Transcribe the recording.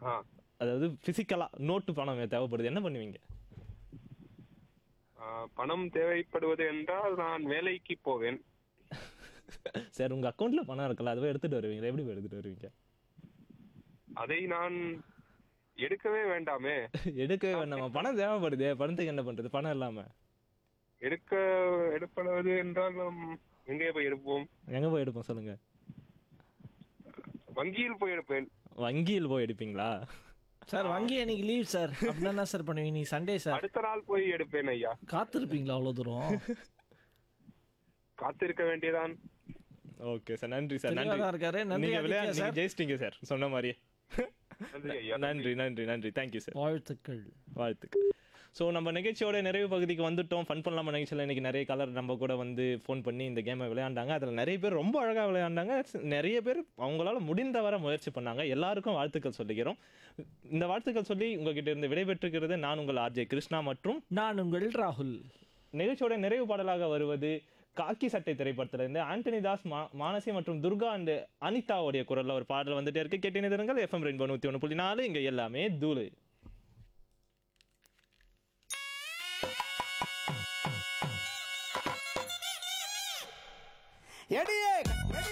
ஆ அதாவது பிசிக்கலா நோட்டு பணம் தேவைப்படுது என்ன பண்ணுவீங்க ஆ, பணம் தேவைப்படுவது என்றால் நான் வேலைக்கு போவேன் சார் உங்க அக்கௌண்ட்ல பணம் இருக்குல்ல அதுவே எடுத்துட்டு வருவீங்களா எப்படி போய் எடுத்துட்டு வருவீங்க அதை நான் எடுக்கவே வேண்டாமே எடுக்கவே வேண்டாமா பணம் தேவைப்படுதே பணத்துக்கு என்ன பண்றது பணம் இல்லாம எடுக்க எடுப்படுவது என்றால் நாம் எங்கே போய் எடுப்போம் எங்க போய் எடுப்போம் சொல்லுங்க வங்கியில் போய் எடுப்பேன் வங்கியில் போய் எடுப்பீங்களா சார் வங்கி அன்னைக்கு லீவ் சார் அப்படின்னா என்ன சார் பண்ணுவீங்க நீ சண்டே சார் அடுத்த நாள் போய் எடுப்பேன் ஐயா காத்திருப்பீங்களா அவ்வளோ தூரம் காத்திருக்க வேண்டியதான் ஓகே சார் நன்றி சார் தெளிவா நன்றி தான் இருக்காரு. நன்றி நீங்க ஆதித்யா விளையாண்டு சார். நீங்க ஜெயிச்சிட்டீங்க சார் சொன்ன மாதிரியே நன்றி ஐயா நன்றி நன்றி நன்றி தேங்க்யூ சார் வாழ்த்துக்கள் வாழ்த்துக்கள் ஸோ நம்ம நிகழ்ச்சியோட நிறைவு பகுதிக்கு வந்துட்டோம் ஃபன் பண்ணலாமா நிகழ்ச்சியில் இன்னைக்கு நிறைய கலர் நம்ம கூட வந்து ஃபோன் பண்ணி இந்த கேமை விளையாண்டாங்க அதில் நிறைய பேர் ரொம்ப அழகாக விளையாண்டாங்க நிறைய பேர் அவங்களால முடிந்தவரை முயற்சி பண்ணாங்க எல்லாருக்கும் வாழ்த்துக்கள் சொல்லிக்கிறோம் இந்த வாழ்த்துக்கள் சொல்லி உங்ககிட்ட இருந்து விடைபெற்றுக்கிறது நான் உங்கள் ஆர்ஜே கிருஷ்ணா மற்றும் நான் உங்கள் ராகுல் நிகழ்ச்சியோட நிறைவு பாடலாக வருவது காக்கி சட்டை திரைப்படத்துல இருந்து ஆண்டனி தாஸ் மா மானசி மற்றும் துர்கா அண்ட் அனிதாவுடைய குரல்ல ஒரு பாடல் வந்துட்டே இருக்கு கேட்டினை தருங்கள் எஃப்எம் ரெயின்போ நூற்றி ஒன்று புள்ளி நாலு இங்கே எல்லாமே தூளு எடியே